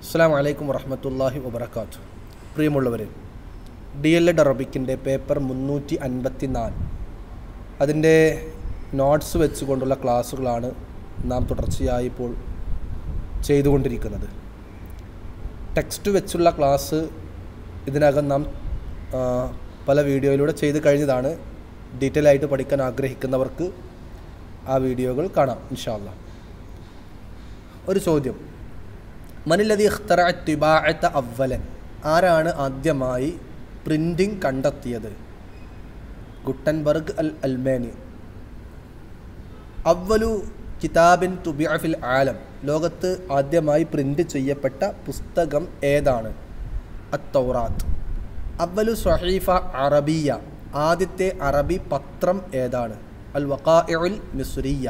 അസ്സാം വലൈക്കും വറഹമത്തല്ലാഹി വബർക്കാത്തു പ്രിയമുള്ളവരെ ഡി എൽ എഡ് അറബിക്കിൻ്റെ പേപ്പർ മുന്നൂറ്റി അൻപത്തി നാല് അതിൻ്റെ നോട്ട്സ് വെച്ചുകൊണ്ടുള്ള ക്ലാസ്സുകളാണ് നാം തുടർച്ചയായി ഇപ്പോൾ ചെയ്തുകൊണ്ടിരിക്കുന്നത് ടെക്സ്റ്റ് വെച്ചുള്ള ക്ലാസ് ഇതിനകം നാം ആ, പല വീഡിയോയിലൂടെ ചെയ്ത് കഴിഞ്ഞതാണ് ഡീറ്റെയിൽ ആയിട്ട് പഠിക്കാൻ ആഗ്രഹിക്കുന്നവർക്ക് ആ വീഡിയോകൾ കാണാം ഇൻഷാല്ല ഒരു ചോദ്യം മനിലതി ഇഖ്തറ തിബാഅത്ത അവലൻ ആരാണ് ആദ്യമായി പ്രിൻറ്റിംഗ് കണ്ടെത്തിയത് ഗുട്ടൻബർഗ് അൽ അൽമാനി അവലു കിതാബിൻ തുബിഅ ഫിൽ ആലം ലോകത്ത് ആദ്യമായി പ്രിൻ്റ് ചെയ്യപ്പെട്ട പുസ്തകം ഏതാണ് അത്തൗറാത്ത് അവലു സ്വഹീഫ അറബിയ ആദ്യത്തെ അറബി പത്രം ഏതാണ് അൽ വഖാഇഉൽ മിസ്രിയ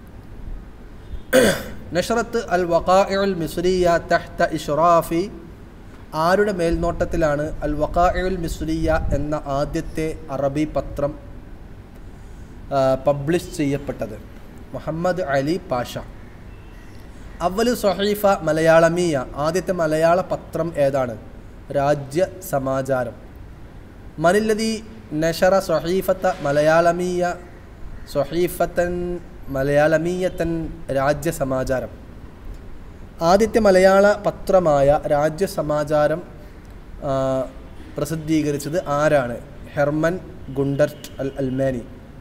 നഷറത്ത് അൽ വഖാഇഉൽ മിസ്രിയ തഹ്ത ഇഷ്റാഫി ആരുടെ മേൽനോട്ടത്തിലാണ് അൽ വഖാഇഉൽ മിസ്രിയ എന്ന ആദ്യത്തെ അറബി പത്രം ആ, പബ്ലിഷ് ചെയ്യപ്പെട്ടത് മുഹമ്മദ് അലി പാഷ അവലു സഹീഫ മലയാളമീയ ആദ്യത്തെ മലയാള പത്രം ഏതാണ് രാജ്യ സമാചാരം മനില്ലതി നഷറ സഹീഫത്ത മലയാളമീയ സഹീഫത്തൻ മലയാളമീയത്തൻ രാജ്യ സമാചാരം ആദ്യത്തെ മലയാള പത്രമായ രാജ്യ സമാചാരം ആ, പ്രസിദ്ധീകരിച്ചത് ആരാണ് ഹെർമൻ ഗുണ്ടർട്ട് അൽ അൽമാനി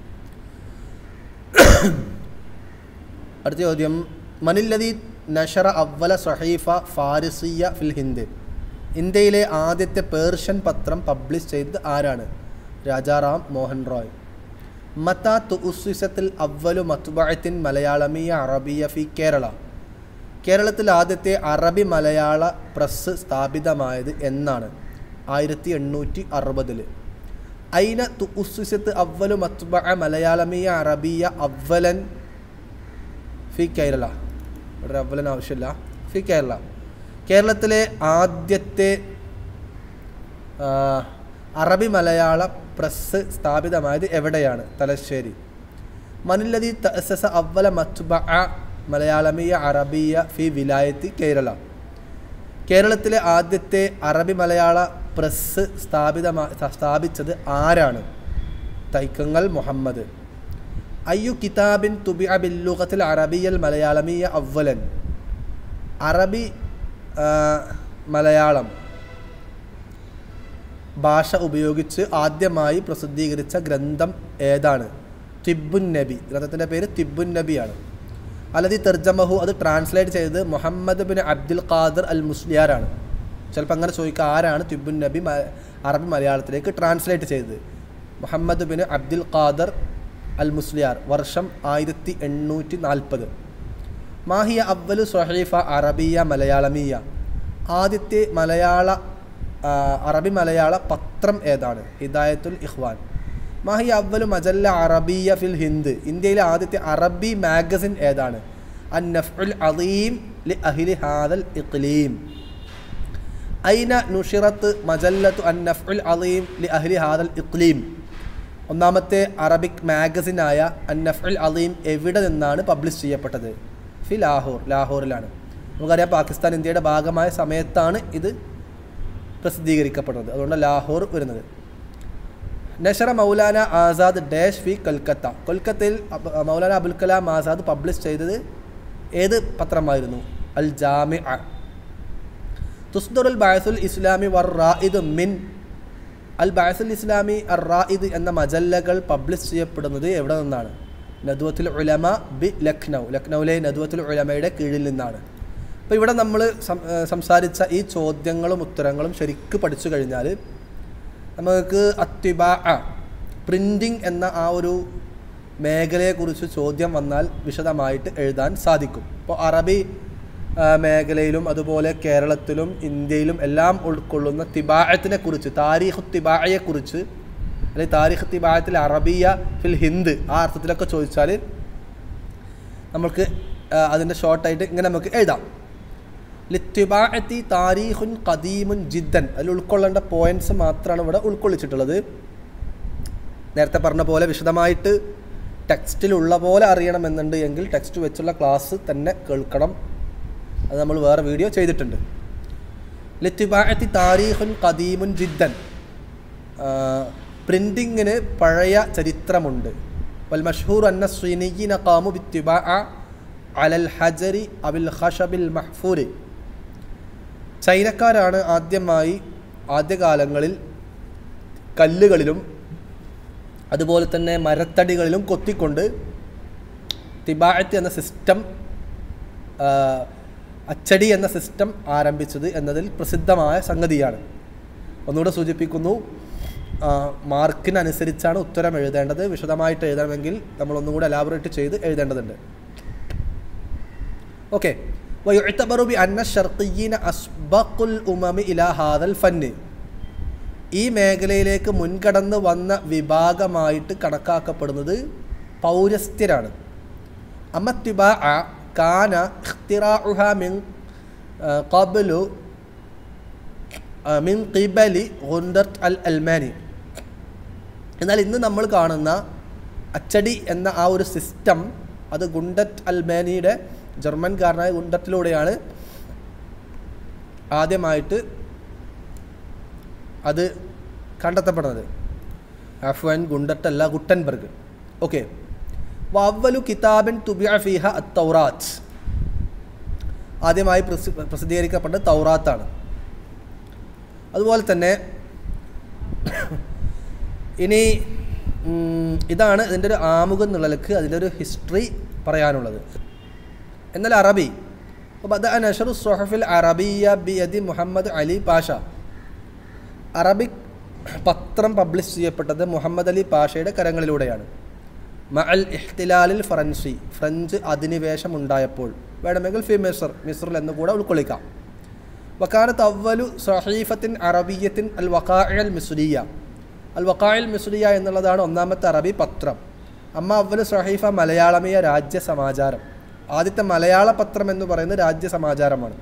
അടുത്ത ചോദ്യം മനില്ലതി നഷറ അവല സഹീഫ ഫാരിസിയ ഫിൽ ഹിന്ദ് ഇന്ത്യയിലെ ആദ്യത്തെ പേർഷ്യൻ പത്രം പബ്ലിഷ് ചെയ്തത് ആരാണ് രാജാറാം മോഹൻ റോയ് മത്ത തുസിസത്തിൽ അവലു മത്തുബഴത്തിൻ മലയാളമീയ അറബിയ ഫി കേരള കേരളത്തിൽ ആദ്യത്തെ അറബി മലയാള പ്രസ് സ്ഥാപിതമായത് എന്നാണ് ആയിരത്തി എണ്ണൂറ്റി അറുപതിൽ ഐന തുസിസത്ത് അവലു മത്തുബ മലയാളമീയ അറബിയ അവലൻ ഫി കേരള ഇവിടെ അവലൻ ആവശ്യമില്ല ഫി കേരള കേരളത്തിലെ ആദ്യത്തെ ആ, അറബി മലയാള പ്രസ് സ്ഥാപിതമായത് എവിടെയാണ് തലശ്ശേരി മനുല്ലതി തസസ അവല മത്തുബ മലയാളമീയ അറബിയ ഫി വിലായത്തി കേരള കേരളത്തിലെ ആദ്യത്തെ അറബി മലയാള പ്രസ് സ്ഥാപിതമാ സ്ഥാപിച്ചത് ആരാണ് തൈക്കങ്ങൾ മുഹമ്മദ് അയ്യു കിതാബിൻ തുബി ബില്ലുഖത്തിൽ അറബിയൽ മലയാളമീയ അവലൻ അറബി ആ, മലയാളം ഭാഷ ഉപയോഗിച്ച് ആദ്യമായി പ്രസിദ്ധീകരിച്ച ഗ്രന്ഥം ഏതാണ് തിബുൻ നബി ഗ്രന്ഥത്തിൻ്റെ പേര് തിബുൻ നബിയാണ് അല്ലതി തെർജമഹു അത് ട്രാൻസ്ലേറ്റ് ചെയ്തത് മുഹമ്മദ് ബിൻ അബ്ദുൽ ഖാദർ അൽ മുസ്ലിയാരാണ് ചിലപ്പോൾ അങ്ങനെ ചോദിക്കുക ആരാണ് തിബുൻ നബി മ- അറബി മലയാളത്തിലേക്ക് ട്രാൻസ്ലേറ്റ് ചെയ്തത് മുഹമ്മദ് ബിൻ അബ്ദുൽ ഖാദർ അൽ മുസ്ലിയാർ വർഷം ആയിരത്തി എണ്ണൂറ്റി നാൽപ്പത് മാഹിയ അവലു സൊഹീഫ അറബിയ മലയാളമീയ ആദ്യത്തെ മലയാള ആ, അറബി മലയാള പത്രം ഏതാണ് ഹിദായത്തുൽ ഇഖ്വാൻ മാഹിയ അവലു മജല്ല അറബിയ ഫിൽ ഹിന്ദ് ഇന്ത്യയിലെ ആദ്യത്തെ അറബി മാഗസിൻ ഏതാണ് അൻ നഫ്ഉൽ അലീം ലി അഹിലി ഹാദൽ ഇഖ്ലീം ഐന നുഷിറത്ത് മജല്ലത്തു അൻ നഫ്ഉൽ അലീം ലി അഹ്ലി ഹാദൽ ഇഖ്ലീം ഒന്നാമത്തെ അറബിക് മാഗസിനായ അൻ നഫ്ഉൽ അലീം എവിടെ നിന്നാണ് പബ്ലിഷ് ചെയ്യപ്പെട്ടത് ഫി ലാഹോർ ലാഹോറിലാണ് നമുക്കറിയാം പാകിസ്ഥാൻ ഇന്ത്യയുടെ ഭാഗമായ സമയത്താണ് ഇത് പ്രസിദ്ധീകരിക്കപ്പെടുന്നത് അതുകൊണ്ട് ലാഹോർ വരുന്നത് നഷറ മൗലാന ആസാദ് ഡാഷ് ഫി കൊൽക്കത്ത കൊൽക്കത്തയിൽ അബ്- മൗലാന അബുൽ കലാം ആസാദ് പബ്ലിഷ് ചെയ്തത് ഏത് പത്രമായിരുന്നു അൽ ജാമി തുസ്ദുറുൽ ബാസുൽ ഇസ്ലാമി വർ റായിദ് മിൻ അൽ ബാസുൽ ഇസ്ലാമി അർ റായിദ് എന്ന മജല്ലകൾ പബ്ലിഷ് ചെയ്യപ്പെടുന്നത് എവിടെ നിന്നാണ് നദ്വത്തുൽ ഉലമ ബി ലക്നൗ ലക്നൗവിലെ നദ്വത്തുൽ ഉലമയുടെ കീഴിൽ നിന്നാണ് അപ്പോൾ ഇവിടെ നമ്മൾ സംസാരിച്ച ഈ ചോദ്യങ്ങളും ഉത്തരങ്ങളും ശരിക്ക് പഠിച്ചു കഴിഞ്ഞാൽ നമുക്ക് അത്യുബ പ്രിൻറ്റിംഗ് എന്ന ആ ഒരു മേഖലയെക്കുറിച്ച് ചോദ്യം വന്നാൽ വിശദമായിട്ട് എഴുതാൻ സാധിക്കും ഇപ്പോൾ അറബി ആ, മേഖലയിലും അതുപോലെ കേരളത്തിലും ഇന്ത്യയിലും എല്ലാം ഉൾക്കൊള്ളുന്ന തിബായത്തിനെ കുറിച്ച് താരീഖ് തിബായയെക്കുറിച്ച് അല്ലെങ്കിൽ താരീഖ് തിബായത്തിൽ അറബിയ ഫിൽ ഹിന്ദ് ആ അർത്ഥത്തിലൊക്കെ ചോദിച്ചാൽ നമുക്ക് ആ, അതിൻ്റെ ഷോർട്ടായിട്ട് ഇങ്ങനെ നമുക്ക് എഴുതാം ലിത്തിബാഅത്തി താരീഖുൻ ഖദീമുൻ ജിദ്ദൻ അതിൽ ഉൾക്കൊള്ളേണ്ട പോയിന്റ്സ് മാത്രമാണ് ഇവിടെ ഉൾക്കൊള്ളിച്ചിട്ടുള്ളത് നേരത്തെ പറഞ്ഞ പോലെ വിശദമായിട്ട് ടെക്സ്റ്റിലുള്ള പോലെ അറിയണമെന്നുണ്ട് എങ്കിൽ ടെക്സ്റ്റ് വെച്ചുള്ള ക്ലാസ് തന്നെ കേൾക്കണം അത് നമ്മൾ വേറെ വീഡിയോ ചെയ്തിട്ടുണ്ട് ലിത്തിബാഅത്തി താരീഖുൻ ഖദീമുൻ ജിദ്ദൻ പ്രിൻറ്റിങ്ങിന് പഴയ ചരിത്രമുണ്ട് വൽ മഷ്ഹൂർ അന്ന സ്വീനിയീന ഖാമു ബിത്തിബാ അലൽ ഹജരി അബിൽ ഖഷബിൽ മഹ്ഫൂരി ചൈനക്കാരാണ് ആദ്യമായി ആദ്യകാലങ്ങളിൽ കല്ലുകളിലും അതുപോലെ തന്നെ മരത്തടികളിലും കൊത്തിക്കൊണ്ട് തിബായത്ത് എന്ന സിസ്റ്റം അച്ചടി എന്ന സിസ്റ്റം ആരംഭിച്ചത് എന്നതിൽ പ്രസിദ്ധമായ സംഗതിയാണ് ഒന്നുകൂടെ സൂചിപ്പിക്കുന്നു ആ, മാർക്കിനനുസരിച്ചാണ് ഉത്തരം എഴുതേണ്ടത് വിശദമായിട്ട് എഴുതണമെങ്കിൽ നമ്മൾ ഒന്നുകൂടെ എലാബറേറ്റ് ചെയ്ത് എഴുതേണ്ടതുണ്ട് ഓക്കെ ويعتبر بأن الشرقيين أسبق الأمم إلى هذا الفن ഈ മേഖലയിലേക്ക് മുൻകടന്ന് വന്ന വിഭാഗമായിട്ട് കണക്കാക്കപ്പെടുന്നത് പൗരസ്ത്യരാണ് അമത്തിബാ കാന ഇഖ്തിറാഉഹ മിൻ ആ, ഖബ്ലു ആ, മിൻ ഖിബലി ഗുണ്ടർട്ട് അൽ അൽമാനി എന്നാൽ ഇന്ന് നമ്മൾ കാണുന്ന അച്ചടി എന്ന ആ ഒരു സിസ്റ്റം അത് ഗുണ്ടറ്റ് അൽമാനിയുടെ ജർമ്മൻകാരനായ ഗുണ്ടറ്റിലൂടെയാണ് ആദ്യമായിട്ട് അത് കണ്ടെത്തപ്പെടുന്നത് അഫ്വാൻ ഗുണ്ടറ്റല്ല ഗുട്ടൻബർഗ് ഓക്കെ വവ്വലു കിതാബിൻ തുബിയ ഫിഹ തൗറാത്ത് ആദ്യമായി പ്രസി പ്രസിദ്ധീകരിക്കപ്പെട്ട തൗറാത്താണ് അതുപോലെ തന്നെ ഇനി ഉം, ഇതാണ് ഇതിൻ്റെ ഒരു ആമുഖം എന്നുള്ളതിലേക്ക് അതിൻ്റെ ഒരു ഹിസ്റ്ററി പറയാനുള്ളത് എന്നാൽ അറബി ബദ നഷറു സൊഹഫിൽ അറബിയ ബിയദി മുഹമ്മദ് അലി പാഷ അറബിക് പത്രം പബ്ലിഷ് ചെയ്യപ്പെട്ടത് മുഹമ്മദ് അലി പാഷയുടെ കരങ്ങളിലൂടെയാണ് മഅൽ ഇഹ്തിലാലിൽ ഫ്രൻസി ഫ്രഞ്ച് അധിനിവേശം ഉണ്ടായപ്പോൾ വേണമെങ്കിൽ ഫി മിസർ മിസറിൽ എന്ന് കൂടെ ഉൾക്കൊള്ളിക്കാം വക്കാലത്ത് അവലു സഹീഫത്തിൻ അറബിയത്തിൻ അൽ വക്കായൽ മിസുലിയ അൽ വക്കായൽ മിസുലിയ എന്നുള്ളതാണ് ഒന്നാമത്തെ അറബി പത്രം അമ്മ അവലു സഹീഫ മലയാളമീയ രാജ്യ സമാചാരം ആദ്യത്തെ മലയാള പത്രം എന്ന് പറയുന്നത് രാജ്യ സമാചാരമാണ്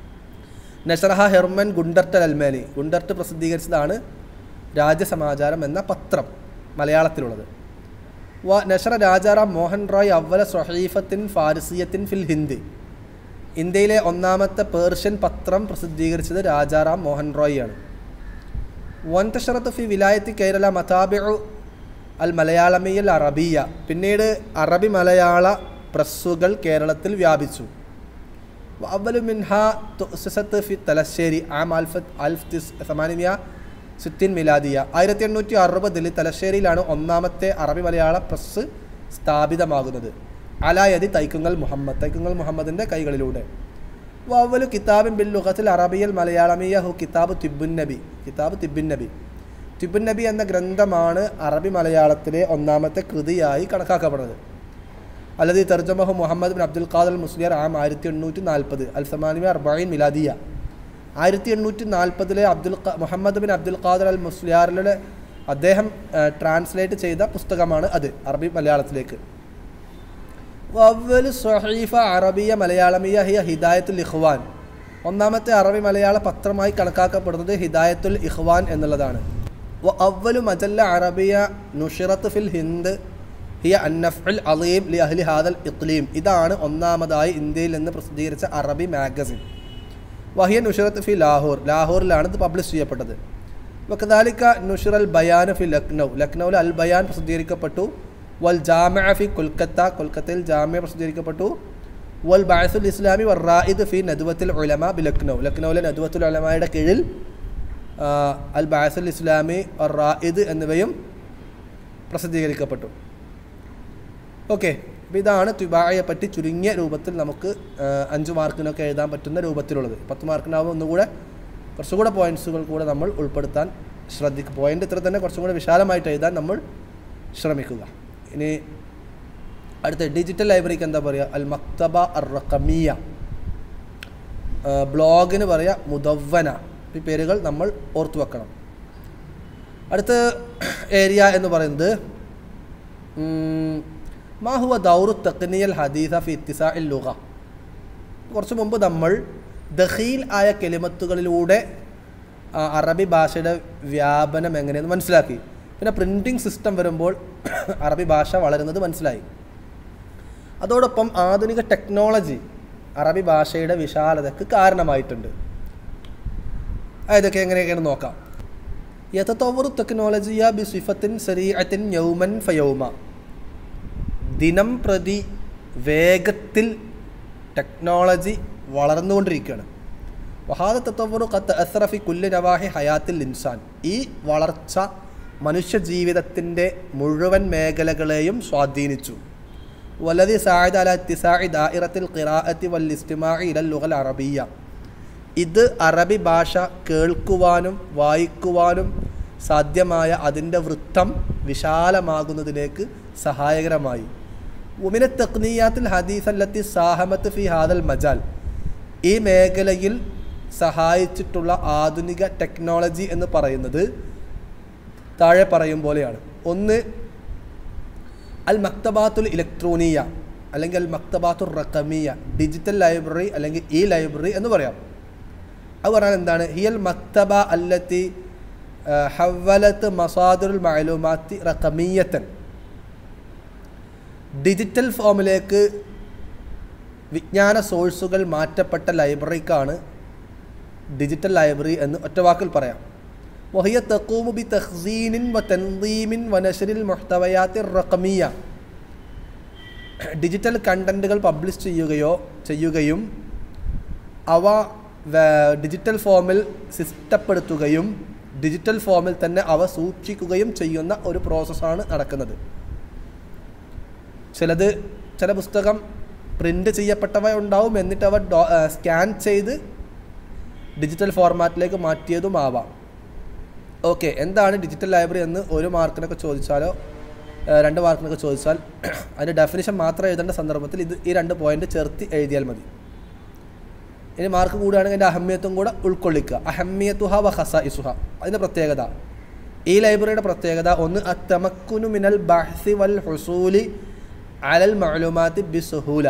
നഷറഹ ഹെർമൻ ഗുണ്ടർട്ട് അൽമാനി ഗുണ്ടർട്ട് പ്രസിദ്ധീകരിച്ചതാണ് രാജ്യസമാചാരം എന്ന പത്രം മലയാളത്തിലുള്ളത് വ നഷറ രാജാറാം മോഹൻ റോയ് അവല സൊഹീഫത്തിൻ ഫാരിസിയത്തിൻ ഫിൽ ഹിന്ദി ഇന്ത്യയിലെ ഒന്നാമത്തെ പേർഷ്യൻ പത്രം പ്രസിദ്ധീകരിച്ചത് രാജാറാം മോഹൻ റോയ് ആണ് വൻതഷറത്ത് ഫി വിലായത്തി കേരള മതാബിഉ അൽ മലയാളമിയൽ അറബിയ പിന്നീട് അറബി മലയാള പ്രസ്സുകൾ കേരളത്തിൽ വ്യാപിച്ചു وأول منها تؤسست في തലശ്ശേരി ആം അൽഫത്ത് അൽഫ് തിസ് സമാനിമിയ സിത്തിൻ മിലാദിയ ആയിരത്തി എണ്ണൂറ്റി അറുപതിൽ തലശ്ശേരിയിലാണ് ഒന്നാമത്തെ അറബി മലയാള പ്രസ് സ്ഥാപിതമാകുന്നത് അലായതി തൈക്കുങ്ങൽ മുഹമ്മദ് തൈക്കുങ്ങൽ മുഹമ്മദിൻ്റെ കൈകളിലൂടെ വവലു കിതാബിൻ ബിൽ ലുഖത്തിൽ അറബിയൽ മലയാളമിയ ഹു കിതാബ് തിബുൻ നബി കിതാബ് തിബിൻ നബി തിബുൻ നബി എന്ന ഗ്രന്ഥമാണ് അറബി മലയാളത്തിലെ ഒന്നാമത്തെ കൃതിയായി കണക്കാക്കപ്പെടുന്നത് അല്ലതി തർജമഹു മുഹമ്മദ് ബിൻ അബ്ദുൽ ഖാദർ മുസ്ലിയർ ആം ആയിരത്തി എണ്ണൂറ്റി നാൽപ്പത് അൽ സമാനിമി അർബൈൻ മിലാദിയ ആയിരത്തി എണ്ണൂറ്റി നാൽപ്പതിലെ അബ്ദുൽ ഖ- മുഹമ്മദ് ബിൻ അബ്ദുൽ ഖാദർ അൽ മുസ്ലിയാറിലെ അദ്ദേഹം ട്രാൻസ്ലേറ്റ് ചെയ്ത പുസ്തകമാണ് അത് അറബി മലയാളത്തിലേക്ക് വവ്വൽ സഹീഫ അറബിയ മലയാളമിയ ഹിയ ഹിദായത്തുൽ ഇഖ്വാൻ ഒന്നാമത്തെ അറബി മലയാള പത്രമായി കണക്കാക്കപ്പെടുന്നത് ഹിദായത്തുൽ ഇഖ്വാൻ എന്നുള്ളതാണ് വ അവലു മജല്ല അറബിയ നുഷിറത്ത് ഫിൽ ഹിന്ദ് ഹിയ അന്നഫുൽ അലീം ലി അഹ്ലി ഹാദൽ ഇഖ്ലീം ഇതാണ് ഒന്നാമതായി ഇന്ത്യയിൽ നിന്ന് പ്രസിദ്ധീകരിച്ച അറബി മാഗസിൻ വഹിയ നുഷറത്ത് ഫി ലാഹോർ ലാഹോറിലാണ് ഇത് പബ്ലിഷ് ചെയ്യപ്പെട്ടത് വക്കദാലിക്ക നുഷർ അൽ ബയാൻ ഫി ലക്നൗ ലക്നൗവിൽ അൽ ബയാൻ പ്രസിദ്ധീകരിക്കപ്പെട്ടു വൽ ജാമിഅ ഫി കൊൽക്കത്ത കൊൽക്കത്തയിൽ ജാമ്യ പ്രസിദ്ധീകരിക്കപ്പെട്ടു വൽ ബാസുൽ ഇസ്ലാമി വർ റായിദ് ഫി നദുവത്തുൽ ഉലമ ബി ലക്നൗ ലക്നൗവിലെ നദുവത്തുൽ ഉലമയുടെ കീഴിൽ ആ, അൽ ബാസുൽ ഇസ്ലാമി വർ റായിദ് എന്നിവയും പ്രസിദ്ധീകരിക്കപ്പെട്ടു ഓക്കെ അപ്പോൾ ഇതാണ് തുബായെ പറ്റി ചുരുങ്ങിയ രൂപത്തിൽ നമുക്ക് ആ, അഞ്ച് മാർക്കിനൊക്കെ എഴുതാൻ പറ്റുന്ന രൂപത്തിലുള്ളത് പത്ത് മാർക്കിനാവുമ്പോൾ ഒന്നുകൂടെ കുറച്ചുകൂടെ പോയിൻറ്റ്സുകൾ കൂടെ നമ്മൾ ഉൾപ്പെടുത്താൻ ശ്രദ്ധിക്കുക പോയിൻ്റ് ഇത്ര തന്നെ കുറച്ചും കൂടെ വിശാലമായിട്ട് എഴുതാൻ നമ്മൾ ശ്രമിക്കുക ഇനി അടുത്ത ഡിജിറ്റൽ ലൈബ്രറിക്ക് എന്താ പറയുക അൽ മക്തബ അർ റഖമിയ ആ, ബ്ലോഗിന് പറയുക മുദവ്വന ഈ പേരുകൾ നമ്മൾ ഓർത്തു വെക്കണം അടുത്ത ഏരിയ എന്ന് പറയുന്നത് ഉം, മാ ഹുവ ദൗറു തക്നിയൽ ഹദീസ ഫി ഇത്തിസാ ഇൽ ലുഗ കുറച്ച് മുമ്പ് നമ്മൾ ദഹീൽ ആയ കെലിമത്തുകളിലൂടെ ആ, അറബി ഭാഷയുടെ വ്യാപനം എങ്ങനെയെന്ന് മനസ്സിലാക്കി പിന്നെ പ്രിൻറ്റിംഗ് സിസ്റ്റം വരുമ്പോൾ അറബി ഭാഷ വളരുന്നത് മനസ്സിലായി അതോടൊപ്പം ആധുനിക ടെക്നോളജി അറബി ഭാഷയുടെ വിശാലതയ്ക്ക് കാരണമായിട്ടുണ്ട് അതൊക്കെ എങ്ങനെയൊക്കെയാണ് നോക്കാം യഥത്തോവർ ടെക്നോളജിയ ബി സിഫത്തിൻ സരീഅത്തിൻ യൗമൻ ഫയൗമ ദിനം പ്രതി വേഗത്തിൽ ടെക്നോളജി വളർന്നുകൊണ്ടിരിക്കുകയാണ് വഹാദ തത്വറു കത്ത് അസ്രഫി കുല്ല് നവാഹി ഹയാത്തിൽ ഇൻസാൻ ഈ വളർച്ച മനുഷ്യ ജീവിതത്തിൻ്റെ മുഴുവൻ മേഖലകളെയും സ്വാധീനിച്ചു വലതി സായിദ് അല തിസായി ദായിറത്തിൽ ഖിറാഅത്തി വൽ ഇസ്തിമായി ഇലൽ ലുഗൽ അറബിയ ഇത് അറബി ഭാഷ കേൾക്കുവാനും വായിക്കുവാനും സാധ്യമായ അതിൻ്റെ വൃത്തം വിശാലമാകുന്നതിലേക്ക് സഹായകരമായി ഉമിന തക്നീയാത്തിൽ ഹദീസല്ലത്തി സാഹമത്ത് ഫി ഹാദൽ മജാൽ ഈ മേഖലയിൽ സഹായിച്ചിട്ടുള്ള ആധുനിക ടെക്നോളജി എന്ന് പറയുന്നത് താഴെ പറയും പോലെയാണ് ഒന്ന് അൽ മക്തബാത്തുൽ ഇലക്ട്രോണിയ അല്ലെങ്കിൽ അൽ മക്തബാത്തുൽ റക്കമിയ ഡിജിറ്റൽ ലൈബ്രറി അല്ലെങ്കിൽ ഇ ലൈബ്രറി എന്ന് പറയാം അത് പറഞ്ഞാൽ എന്താണ് ഹിയൽ മക്തബ അല്ലത്തി ഹവലത്ത് മസാദുൽ മഅലൂമാത്തി റക്കമീയത്തൻ ഡിജിറ്റൽ ഫോമിലേക്ക് വിജ്ഞാന സോഴ്സുകൾ മാറ്റപ്പെട്ട ലൈബ്രറിക്കാണ് ഡിജിറ്റൽ ലൈബ്രറി എന്ന് ഒറ്റവാക്കിൽ പറയാം വഹിയ തക്കൂമു ബി തഹ്സീനിൻ വ തൻദീമിൻ വനഷരിൽ മുഹ്തവയാത്തി റക്കമിയ ഡിജിറ്റൽ കണ്ടൻറ്റുകൾ പബ്ലിഷ് ചെയ്യുകയോ ചെയ്യുകയും അവ വേ- ഡിജിറ്റൽ ഫോമിൽ സിസ്റ്റപ്പെടുത്തുകയും ഡിജിറ്റൽ ഫോമിൽ തന്നെ അവ സൂക്ഷിക്കുകയും ചെയ്യുന്ന ഒരു പ്രോസസ്സാണ് നടക്കുന്നത് ചിലത് ചില പുസ്തകം പ്രിൻ്റ് ചെയ്യപ്പെട്ടവ ഉണ്ടാവും എന്നിട്ട് അവ ഡോ സ്കാൻ ചെയ്ത് ഡിജിറ്റൽ ഫോർമാറ്റിലേക്ക് മാറ്റിയതുമാവാം ഓക്കെ എന്താണ് ഡിജിറ്റൽ ലൈബ്രറി എന്ന് ഒരു മാർക്കിനൊക്കെ ചോദിച്ചാലോ ഏഹ് രണ്ട് മാർക്കിനൊക്കെ ചോദിച്ചാൽ അതിൻ്റെ ഡെഫിനിഷൻ മാത്രം എഴുതേണ്ട സന്ദർഭത്തിൽ ഇത് ഈ രണ്ട് പോയിന്റ് ചേർത്ത് എഴുതിയാൽ മതി ഇനി മാർക്ക് കൂടുകയാണെങ്കിൽ അതിൻ്റെ അഹമ്യത്വം കൂടെ ഉൾക്കൊള്ളിക്കുക അഹമ്യത്തുഹ വ ഹസ ഇസുഹ അതിൻ്റെ പ്രത്യേകത ഈ ലൈബ്രറിയുടെ പ്രത്യേകത ഒന്ന് അത്തമക്കുനു മിനൽ ബഹ്സി വൽ ഹുസൂലി അലൽ മഅലൂമാത്തി ബി സുഹൂല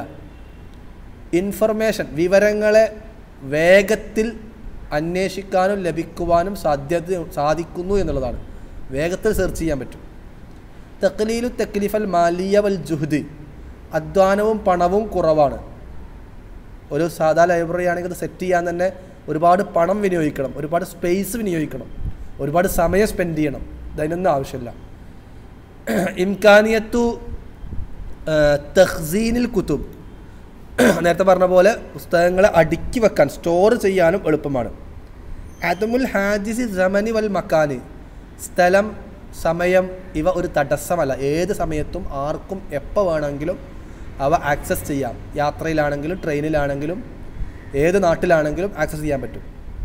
ഇൻഫർമേഷൻ വിവരങ്ങളെ വേഗത്തിൽ അന്വേഷിക്കാനും ലഭിക്കുവാനും സാധ്യത സാധിക്കുന്നു എന്നുള്ളതാണ് വേഗത്തിൽ സെർച്ച് ചെയ്യാൻ പറ്റും തക്ലീലു തക്ലിഫൽ മാലിയ വൽ ജുഹ്ദ് അധ്വാനവും പണവും കുറവാണ് ഒരു സാധാ ലൈബ്രറി ആണെങ്കിൽ ഇത് സെറ്റ് ചെയ്യാൻ തന്നെ ഒരുപാട് പണം വിനിയോഗിക്കണം ഒരുപാട് സ്പേസ് വിനിയോഗിക്കണം ഒരുപാട് സമയം സ്പെൻഡ് ചെയ്യണം ഇതിനൊന്നും ആവശ്യമില്ല ഇംകാനിയത്തു തഹ്സീനിൽ കുത്തുബ് നേരത്തെ പറഞ്ഞ പോലെ പുസ്തകങ്ങളെ അടുക്കി വെക്കാൻ സ്റ്റോർ ചെയ്യാനും എളുപ്പമാണ് അതുമുൽ ഹാജിസി സമനി വൽ മക്കാനി സ്ഥലം സമയം ഇവ ഒരു തടസ്സമല്ല ഏത് സമയത്തും ആർക്കും എപ്പോൾ വേണമെങ്കിലും അവ ആക്സസ് ചെയ്യാം യാത്രയിലാണെങ്കിലും ട്രെയിനിലാണെങ്കിലും ഏത് നാട്ടിലാണെങ്കിലും ആക്സസ് ചെയ്യാൻ പറ്റും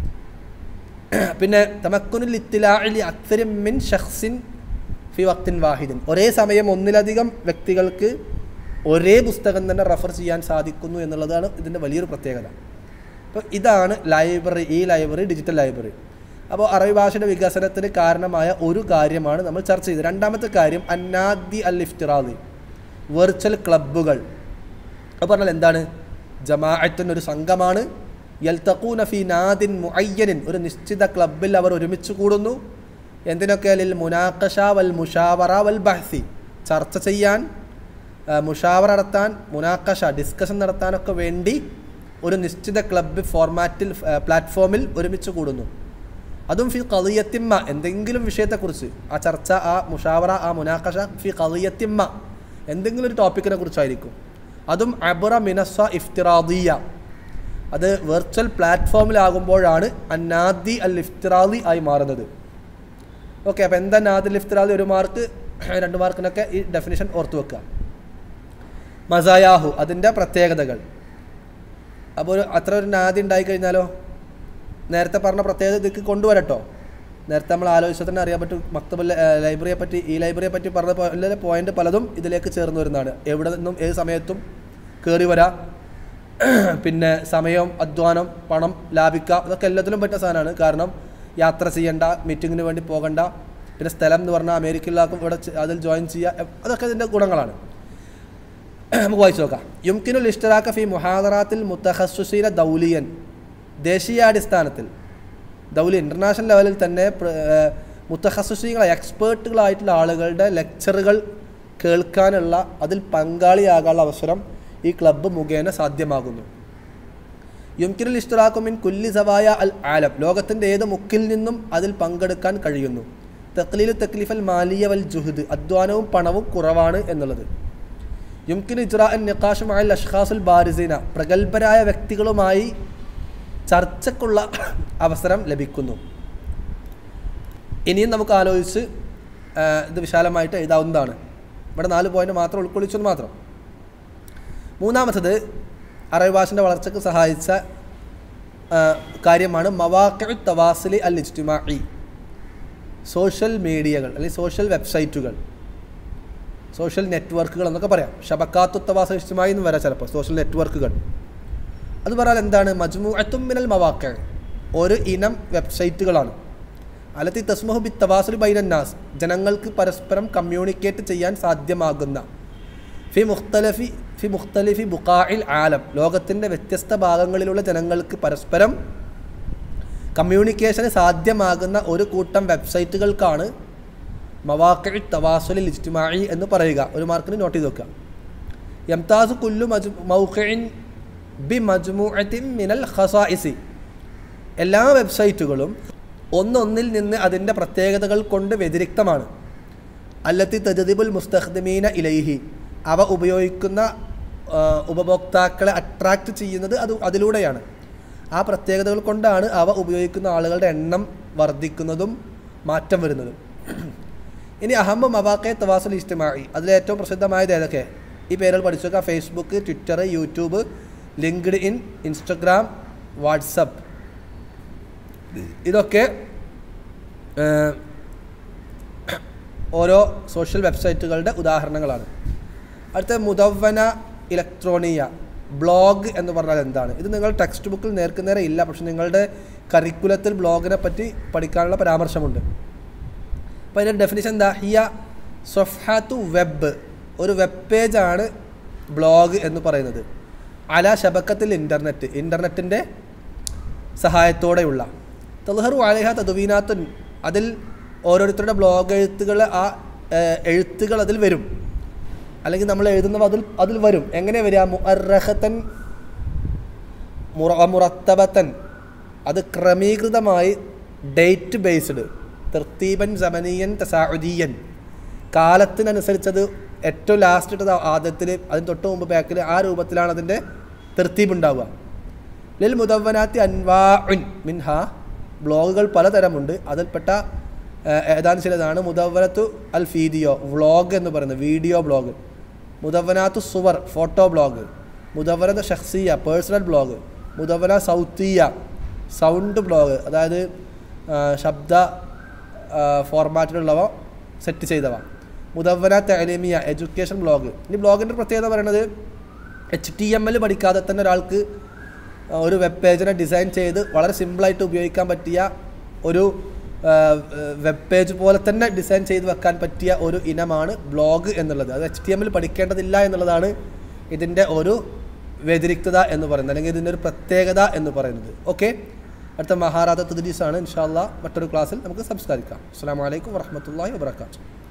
പിന്നെ തമക്കുനുൽ ഇത്തിലാലി അക്സരം മിൻ ഷഖ്സിൻ ഫി വക്തിൻ വാഹിദിൻ ഒരേ സമയം ഒന്നിലധികം വ്യക്തികൾക്ക് ഒരേ പുസ്തകം തന്നെ റെഫർ ചെയ്യാൻ സാധിക്കുന്നു എന്നുള്ളതാണ് ഇതിൻ്റെ വലിയൊരു പ്രത്യേകത അപ്പോൾ ഇതാണ് ലൈബ്രറി ഈ ലൈബ്രറി ഡിജിറ്റൽ ലൈബ്രറി അപ്പോൾ അറബി ഭാഷയുടെ വികസനത്തിന് കാരണമായ ഒരു കാര്യമാണ് നമ്മൾ ചർച്ച ചെയ്തത് രണ്ടാമത്തെ കാര്യം അന്നാദി അൽ ഇഫ്തിറാദി വെർച്വൽ ക്ലബ്ബുകൾ അത് പറഞ്ഞാൽ എന്താണ് ജമാഅത്തിന് ഒരു സംഘമാണ് യൽത്തഖൂന ഫി നാദിൻ മുഅയ്യനിൻ ഒരു നിശ്ചിത ക്ലബ്ബിൽ അവർ ഒരുമിച്ച് കൂടുന്നു എന്തിനൊക്കെ ലിൽ മുനാഖഷ വൽ മുഷാവറ വൽ ബഹ്സി ചർച്ച ചെയ്യാൻ ആ, മുഷാവറ നടത്താൻ മുനാഖഷ ഡിസ്കഷൻ നടത്താനൊക്കെ വേണ്ടി ഒരു നിശ്ചിത ക്ലബ്ബ് ഫോർമാറ്റിൽ ആ, പ്ലാറ്റ്ഫോമിൽ ഒരുമിച്ച് കൂടുന്നു അതും ഫി കളിയത്തിമ്മ എന്തെങ്കിലും വിഷയത്തെക്കുറിച്ച് ആ ചർച്ച ആ മുഷാവറ ആ മുനാഖഷ ഫി കളിയത്തിമ്മ എന്തെങ്കിലും ഒരു ടോപ്പിക്കിനെ കുറിച്ചായിരിക്കും അതും അബുറ മിനസ്വ ഇഫ്തിറാദിയ അത് വെർച്വൽ പ്ലാറ്റ്ഫോമിലാകുമ്പോഴാണ് അന്നാദി അൽ ഇഫ്തിറാദി ആയി മാറുന്നത് ഓക്കെ അപ്പോൾ എന്താ നാദിൽ ഇഫ്തിറാദി ഒരു മാർക്ക് രണ്ട് മാർക്കിനൊക്കെ ഈ ഡെഫിനിഷൻ ഓർത്തു വെക്കുക മസായാഹു അതിൻ്റെ പ്രത്യേകതകൾ അപ്പോൾ ഒരു അത്ര ഒരു നാദി ഉണ്ടായി കഴിഞ്ഞാലോ നേരത്തെ പറഞ്ഞ പ്രത്യേകത ഇതിക്ക് കൊണ്ടുവരട്ടോ നേരത്തെ നമ്മൾ ആലോചിച്ചാൽ തന്നെ അറിയാൻ പറ്റും മക്തബ് ലൈബ്രറിയെ പറ്റി ഈ ലൈബ്രറിയെ പറ്റി പറഞ്ഞ പോലെ പോയിന്റ് പലതും ഇതിലേക്ക് ചേർന്ന് വരുന്നതാണ് എവിടെ നിന്നും ഏത് സമയത്തും കയറി വരാം പിന്നെ സമയം അധ്വാനം പണം ലാഭിക്കുക ഇതൊക്കെ എല്ലാത്തിലും പറ്റുന്ന സാധനമാണ് കാരണം യാത്ര ചെയ്യേണ്ട മീറ്റിങ്ങിന് വേണ്ടി പോകണ്ട പിന്നെ സ്ഥലം എന്ന് പറഞ്ഞാൽ അമേരിക്കയിലാക്കും ഇവിടെ ചെ- അതിൽ ജോയിൻ ചെയ്യുക അതൊക്കെ ഇതിൻ്റെ ഗുണങ്ങളാണ് നമുക്ക് വായിച്ചു നോക്കാം യുംകിനുൽ ഇഷ്തറാക്ക ഫി മുഹാദറാത്തിൽ മുത്തഹസുസീന ദൗലിയൻ ദേശീയാടിസ്ഥാനത്തിൽ ദൗലി ഇൻ്റർനാഷണൽ ലെവലിൽ തന്നെ മുത്തഹസുസീകളായ എക്സ്പേർട്ടുകളായിട്ടുള്ള ആളുകളുടെ ലെക്ചറുകൾ കേൾക്കാനുള്ള അതിൽ പങ്കാളിയാകാനുള്ള അവസരം ഈ ക്ലബ്ബ് മുഖേന സാധ്യമാകുന്നു യുംകിനുൽ ഇഷ്തറാഖുമിൻ കുല്ലി സവായ അൽ ആലം ലോകത്തിൻ്റെ ഏത് മുക്കിൽ നിന്നും അതിൽ പങ്കെടുക്കാൻ കഴിയുന്നു തക്ലീൽ തക്ലീഫൽ മാലിയ വൽ ജുഹദ് അധ്വാനവും പണവും കുറവാണ് എന്നുള്ളത് യുംകിൻ ഇജ്റാ അൻ നിഖാഷുമായ അഷ്ഖാസുൽ ബാരിസീന പ്രഗത്ഭരായ വ്യക്തികളുമായി ചർച്ചക്കുള്ള അവസരം ലഭിക്കുന്നു ഇനിയും നമുക്ക് ആലോചിച്ച് ആ, ഇത് വിശാലമായിട്ട് എഴുതാവുന്നതാണ് ഇവിടെ നാല് പോയിന്റ് മാത്രം ഉൾക്കൊള്ളിച്ചെന്ന് മാത്രം മൂന്നാമത്തത് അറബി ഭാഷൻ്റെ വളർച്ചയ്ക്ക് സഹായിച്ച ആ, കാര്യമാണ് മവാഖി തവാസിലി അൽ ഇജ്തിമായി സോഷ്യൽ മീഡിയകൾ അല്ലെങ്കിൽ സോഷ്യൽ വെബ്സൈറ്റുകൾ സോഷ്യൽ നെറ്റ്വർക്കുകൾ എന്നൊക്കെ പറയാം ഷബക്കാത്തു തവാസ ഇജ്തിമായി എന്ന് വരാം ചിലപ്പോൾ സോഷ്യൽ നെറ്റ്വർക്കുകൾ അത് പറഞ്ഞാൽ എന്താണ് മജ്മു മിനൽ മവാക്ക ഒരു ഇനം വെബ്സൈറ്റുകളാണ് അലത്തി തസ്മഹു ബി തവാസുൽ ബൈനന്നാസ് ജനങ്ങൾക്ക് പരസ്പരം കമ്മ്യൂണിക്കേറ്റ് ചെയ്യാൻ സാധ്യമാകുന്ന ഫി മുഖ്തലഫി ഫി മുഖ്തലിഫി ബുക്കായിൽ ആലം ലോകത്തിൻ്റെ വ്യത്യസ്ത ഭാഗങ്ങളിലുള്ള ജനങ്ങൾക്ക് പരസ്പരം കമ്മ്യൂണിക്കേഷന് സാധ്യമാകുന്ന ഒരു കൂട്ടം വെബ്സൈറ്റുകൾക്കാണ് മവാക്കി തവാസുലിൽ ഇജ്തിമായി എന്ന് പറയുക ഒരു മാർക്കിന് നോട്ട് ചെയ്ത് വെക്കുക യംതാസ് കുല്ലു മജ് മൗഖിൻ ബി മജ്മുഅത്തിൻ മിനൽ ഖസായിസി എല്ലാ വെബ്സൈറ്റുകളും ഒന്നൊന്നിൽ നിന്ന് അതിൻ്റെ പ്രത്യേകതകൾ കൊണ്ട് വ്യതിരിക്തമാണ് അല്ലത്തി തജദിബുൽ മുസ്തഖ്ദമീന ഇലൈഹി അവ ഉപയോഗിക്കുന്ന ആ, ഉപഭോക്താക്കളെ അട്രാക്റ്റ് ചെയ്യുന്നത് അത് അതിലൂടെയാണ് ആ പ്രത്യേകതകൾ കൊണ്ടാണ് അവ ഉപയോഗിക്കുന്ന ആളുകളുടെ എണ്ണം വർദ്ധിക്കുന്നതും മാറ്റം വരുന്നതും ഇനി അഹമ്മ മവാക്കെ തവാസുൽ ഇജ്തിമായി അതിലേറ്റവും പ്രസിദ്ധമായത് ഏതൊക്കെ ഈ പേരുകൾ പഠിച്ചു നോക്കുക Facebook Twitter YouTube LinkedIn Instagram WhatsApp ഇതൊക്കെ ഏഹ്, ഓരോ സോഷ്യൽ വെബ്സൈറ്റുകളുടെ ഉദാഹരണങ്ങളാണ് അടുത്ത മുദവ്വന ഇലക്ട്രോണിയ ബ്ലോഗ് എന്ന് പറഞ്ഞാൽ എന്താണ് ഇത് നിങ്ങൾ ടെക്സ്റ്റ് ബുക്കിൽ നേർക്കുനേരെ ഇല്ല പക്ഷെ നിങ്ങളുടെ കരിക്കുലത്തിൽ ബ്ലോഗിനെ പറ്റി പഠിക്കാനുള്ള പരാമർശമുണ്ട് അപ്പോൾ അതിൻ്റെ ഡെഫിനിഷൻ എന്താ ഹിയ സൊഫാത്തു വെബ് ഒരു വെബ് പേജാണ് ബ്ലോഗ് എന്ന് പറയുന്നത് അല ശബക്കത്തിൽ ഇൻ്റർനെറ്റ് ഇൻ്റർനെറ്റിൻ്റെ സഹായത്തോടെയുള്ള തൽഹറു അലഹ തദ്വീനാത്തുൻ അതിൽ ഓരോരുത്തരുടെ ബ്ലോഗ് എഴുത്തുകൾ ആ ഏഹ്, എഴുത്തുകൾ അതിൽ വരും അല്ലെങ്കിൽ നമ്മൾ എഴുതുന്നവ അതിൽ അതിൽ വരും എങ്ങനെ വരിക മുഅറഹത്തൻ മുറ മുറത്തബത്തൻ അത് ക്രമീകൃതമായി ഡേറ്റ് ബേസ്ഡ് തർത്തീബൻ സമനീയൻ തസാഉദീയൻ കാലത്തിനനുസരിച്ചത് ഏറ്റവും ലാസ്റ്റ് ഇട്ടത് ആദ്യത്തിൽ അതിന് തൊട്ട് മുമ്പ് ബാക്കിൽ ആ രൂപത്തിലാണ് അതിൻ്റെ തെർത്തീബ് ഉണ്ടാവുക ലിൽ മുദവനാത്തി അൻവാഉൻ മിൻഹ ബ്ലോഗുകൾ പലതരമുണ്ട് അതിൽപ്പെട്ട ഏഹ്, ഏതാനും ചിലതാണ് മുദവനത്തു അൽ ഫീഡിയോ വ്ളോഗ് എന്ന് പറയുന്നത് വീഡിയോ ബ്ലോഗ് മുദവനാത്തു സുവർ ഫോട്ടോ ബ്ലോഗ് മുദവനത്ത് ഷഖ്സിയ പേഴ്സണൽ ബ്ലോഗ് മുദവന സൗത്തിയ സൗണ്ട് ബ്ലോഗ് അതായത് ആ, ശബ്ദ ആ, ഫോർമാറ്റിലുള്ളവ സെറ്റ് ചെയ്തവ മുദവന തെലമിയ എഡ്യൂക്കേഷൻ ബ്ലോഗ് ഇനി ബ്ലോഗിൻ്റെ പ്രത്യേകത പറയുന്നത് എച്ച് ടി എം എൽ പഠിക്കാതെ തന്നെ ഒരാൾക്ക് ആ, ഒരു വെബ് പേജിനെ ഡിസൈൻ ചെയ്ത് വളരെ സിമ്പിളായിട്ട് ഉപയോഗിക്കാൻ പറ്റിയ ഒരു വെബ് പേജ് പോലെ തന്നെ ഡിസൈൻ ചെയ്ത് വെക്കാൻ പറ്റിയ ഒരു ഇനമാണ് ബ്ലോഗ് എന്നുള്ളത് അത് എച്ച് ടി എമ്മിൽ പഠിക്കേണ്ടതില്ല എന്നുള്ളതാണ് ഇതിൻ്റെ ഒരു വ്യതിരിക്തത എന്ന് പറയുന്നത് അല്ലെങ്കിൽ ഇതിൻ്റെ ഒരു പ്രത്യേകത എന്ന് പറയുന്നത് ഓക്കെ അടുത്ത മഹാരാജ തദ്രീസാണ് ഇൻഷാല്ല മറ്റൊരു ക്ലാസ്സിൽ നമുക്ക് സംസ്കരിക്കാം അസ്സാം വലൈക്കും വർഹമത്തല്ലാഹി വാബർക്കാത്തു